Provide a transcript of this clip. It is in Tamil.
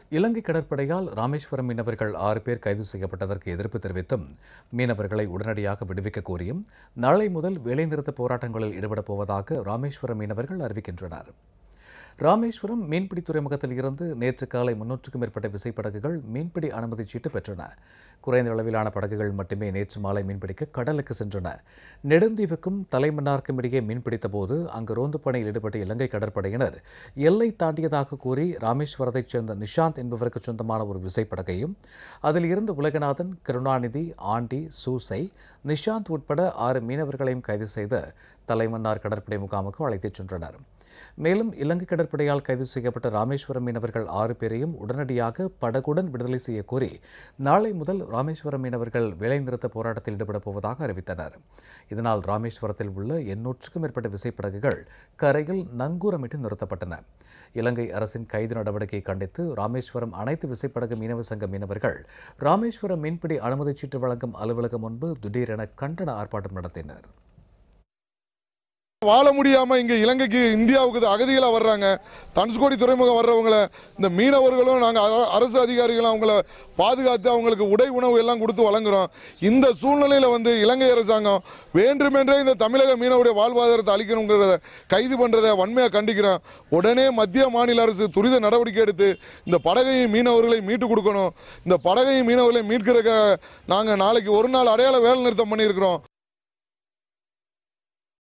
இலங்கை கடற்படையால் ராமேஸ்வரம் மீனவர்கள் ஆறு பேர் கைது செய்யப்பட்டதற்கு எதிர்ப்பு தெரிவித்தும் மீனவர்களை உடனடியாக விடுவிக்க கோரியும் நாளை முதல் வேலைநிறுத்த போராட்டங்களில் ஈடுபடப் போவதாக ராமேஸ்வரம் மீனவர்கள் அறிவிக்கின்றனர் ராமேஸ்வரம் மீன்பிடி துறைமுகத்தில் இருந்து நேற்று காலை முன்னூற்றுக்கும் மேற்பட்ட விசைப்படகுகள் மீன்பிடி அனுமதி சீட்டு பெற்றன குறைந்த அளவிலான படகுகள் மட்டுமே நேற்று மாலை மீன்பிடிக்க கடலுக்கு சென்றன நெடுந்தீவுக்கும் தலைமன்னாருக்கும் இடையே மீன்பிடித்த போது அங்கு ரோந்து பணியில் ஈடுபட்ட இலங்கை கடற்படையினர் எல்லை தாண்டியதாக கூறி ராமேஸ்வரத்தைச் சேர்ந்த நிஷாந்த் என்பவருக்கு சொந்தமான ஒரு விசைப்படகையும் அதில் இருந்து உலகநாதன் கருணாநிதி ஆண்டி சூசை நிஷாந்த் உட்பட ஆறு மீனவர்களையும் கைது செய்து தலைமன்னார் கடற்படை முகாமுக்கு அழைத்துச் சென்றனர் மேலும் இலங்கை கடற்படையால் கைது செய்யப்பட்ட ராமேஸ்வரம் மீனவர்கள் ஆறு பேரையும் உடனடியாக படகுடன் விடுதலை செய்ய கோரி நாளை முதல் ராமேஸ்வரம் மீனவர்கள் வேலைநிறுத்த போராட்டத்தில் ஈடுபடப் போவதாக அறிவித்தனர் இதனால் ராமேஸ்வரத்தில் உள்ள எண்ணூற்றுக்கும் மேற்பட்ட விசைப்படகுகள் கரையில் நங்கூரமிட்டு நிறுத்தப்பட்டன இலங்கை அரசின் கைது நடவடிக்கையை கண்டித்து ராமேஸ்வரம் அனைத்து விசைப்படகு மீனவ சங்க மீனவர்கள் ராமேஸ்வரம் மீன்பிடி அனுமதிச் சீட்டு வழங்கும் அலுவலகம் முன்பு திடீரென கண்டன ஆர்ப்பாட்டம் நடத்தினர் வாழ முடியாம இங்க இலங்கைக்கு இந்தியாவுக்கு அகதிகளா வர்றாங்க தனுஷ்கோடி துறைமுகம் வர்றவங்கள இந்த மீனவர்களும் நாங்க அர- அரசு அதிகாரிகளும் அவங்கள பாதுகாத்து அவங்களுக்கு உடை உணவு எல்லாம் கொடுத்து வழங்குறோம் இந்த சூழ்நிலையில வந்து இலங்கை அரசாங்கம் வேண்டுமென்றே இந்த தமிழக மீனவருடைய வாழ்வாதாரத்தை அளிக்கணுங்கிறத கைது பண்றதை வன்மையா கண்டிக்கிறோம் உடனே மத்திய மாநில அரசு துரித நடவடிக்கை எடுத்து இந்த படகையும் மீனவர்களை மீட்டு கொடுக்கணும் இந்த படகையும் மீனவர்களை மீட்கிறதுக்காக நாங்க நாளைக்கு ஒரு நாள் அடையாள வேலை நிறுத்தம் பண்ணியிருக்கிறோம்